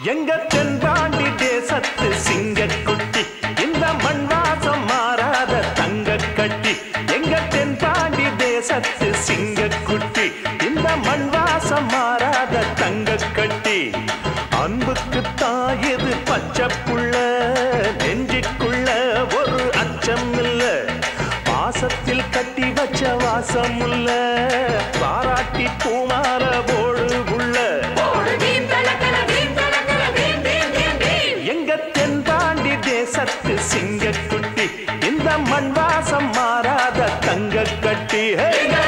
எங்க தென்பாண்டி தேசத்து சிங்கக்குட்டி இந்த மண் வாசம் மாறாத தங்க கட்டி எங்க தென்பாண்டி தேசத்து சிங்கக்குட்டி இந்த மண் வாசம் மாறாத தங்க கட்டி அன்புக்கு தாயது பச்சை புள்ள நெஞ்சுக்குள்ள ஒரு அச்சம் இல்ல பாசத்தில் கட்டி வச்ச வாசம் இல்ல பாராட்டி பூமால போடு உள்ள எங்க தென்பாண்டி தேசத்து சிங்கக்குட்டி இந்த மண் வாசம் மாறாத தங்க கட்டி ஹே!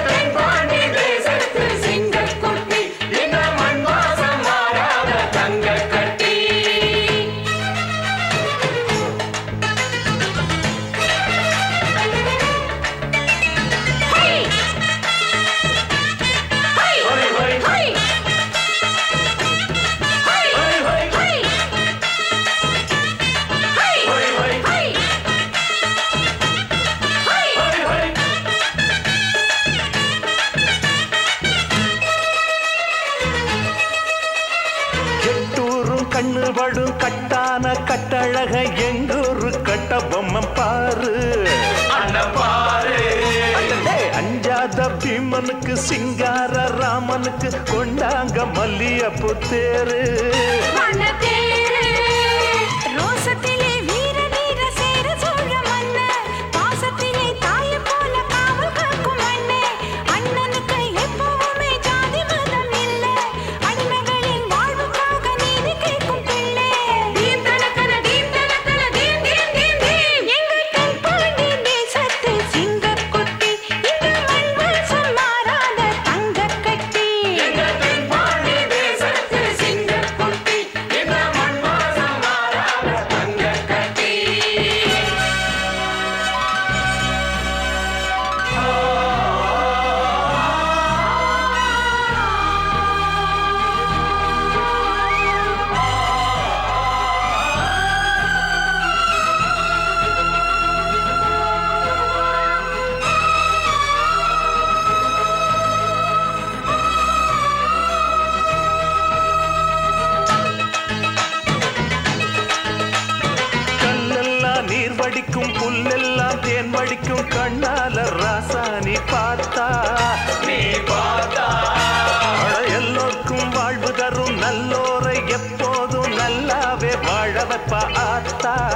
எட்டூரும் கண்ணு படும் கட்டான கட்டழக எங்கூரு கட்ட பொம்மம் பாரு அடடே, அஞ்சாத பீமனுக்கு சிங்கார ராமனுக்கு கொண்டாங்க மல்லியப்பு தேரு ரோசத்திலே வீர வீர சேர சோழ மன்ன பாசத்திலே தாய போல காவல் காக்கும் மண்ணே அண்ணனுக்கு எப்பவுமே ஜாதி மதம் இல்ல அடிமைகளின் வாழ்வுக்காக நீதி கேட்கும் பிள்ளை தீம் தனக்கன தீம் தனக்கன தீம் தீம் தீம் தீம் எங்கள் தென்பாண்டி தேசத்து சிங்கக்குட்டி இந்த மண் வாசம் மாறாத தங்கக் கட்டி கல்லெல்லாம் நீர் வடிக்கும் புல்லெல்லாம் தேன் வடிக்கும் கண்ணால ராசாணி பார்த்தா நீ பார்த்தா எல்லோருக்கும் வாழ்வு தரும் நல்லோரை எப்போதும் நல்லாவே வாழ வைப்பா ஆத்தா